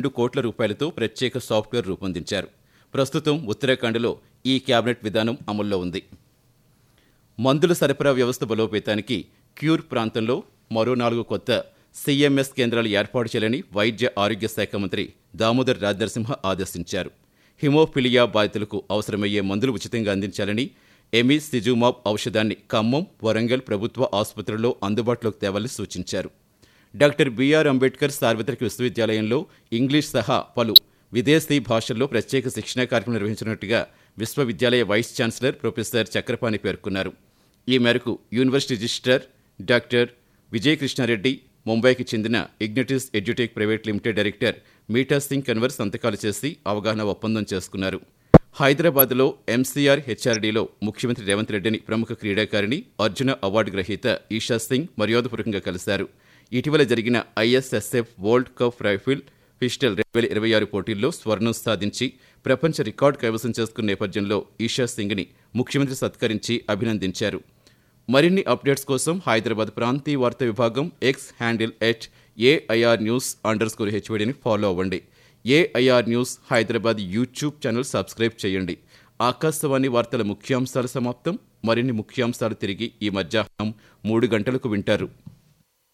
రెండు కోట్ల రూపాయలతో ప్రత్యేక సాఫ్ట్వేర్ రూపొందించారు ప్రస్తుతం ఉత్తరాఖండ్లో ఈ క్యాబినెట్ విధానం అమల్లో ఉంది మందుల సరఫరా వ్యవస్థ బలోపేతానికి క్యూర్ ప్రాంతంలో మరో నాలుగు కొత్త సీఎంఎస్ కేంద్రాలు ఏర్పాటు చేయాలని వైద్య ఆరోగ్య శాఖ మంత్రి దామోదర్ రాజనరసింహ ఆదేశించారు హిమోఫిలియా బాధితులకు అవసరమయ్యే మందులు ఉచితంగా అందించాలని ఎమి సిజుమాబ్ ఔషధాన్ని ఖమ్మం వరంగల్ ప్రభుత్వ ఆసుపత్రుల్లో అందుబాటులోకి తేవాలని సూచించారు డాక్టర్ బిఆర్ అంబేద్కర్ సార్వత్రిక విశ్వవిద్యాలయంలో ఇంగ్లీష్ సహా పలు విదేశీ భాషల్లో ప్రత్యేక శిక్షణా కార్యక్రమం నిర్వహించినట్టుగా విశ్వవిద్యాలయ వైస్ ఛాన్సలర్ ప్రొఫెసర్ చక్రపాణి పేర్కొన్నారు ఈ మేరకు యూనివర్సిటీ రిజిస్ట్రార్ డాక్టర్ విజయకృష్ణారెడ్డి ముంబైకి చెందిన Ignitis Edutech private limited director Meetha Singh Kanwar సంతకాలు చేసి అవగాహన ఒప్పందం చేసుకున్నారు హైదరాబాద్లో ఎంసీఆర్ హెచ్ఆర్డీలో ముఖ్యమంత్రి రేవంత్ రెడ్డిని ప్రముఖ క్రీడాకారిణి అర్జున అవార్డు గ్రహీత ఈషా సింగ్ మర్యాదపూర్వకంగా కలిశారు ఇటీవల జరిగిన ISSF World Cup rifle pistol రెండు వేల ఇరవై ఆరు పోటీల్లో స్వర్ణం సాధించి ప్రపంచ రికార్డు కైవసం చేసుకున్న నేపథ్యంలో ఈషా సింగ్ని ముఖ్యమంత్రి సత్కరించి అభినందించారు మరిన్ని అప్డేట్స్ కోసం హైదరాబాద్ ప్రాంతీయ వార్తా విభాగం X handle at AIR news underscore స్కోర్ హెచ్వడిని ఫాలో అవ్వండి AIR news Hyderabad YouTube channel subscribe చేయండి ఆకాశవాణి వార్తల ముఖ్యాంశాలు సమాప్తం మరిన్ని ముఖ్యాంశాలు తిరిగి ఈ మధ్యాహ్నం మూడు గంటలకు వింటారు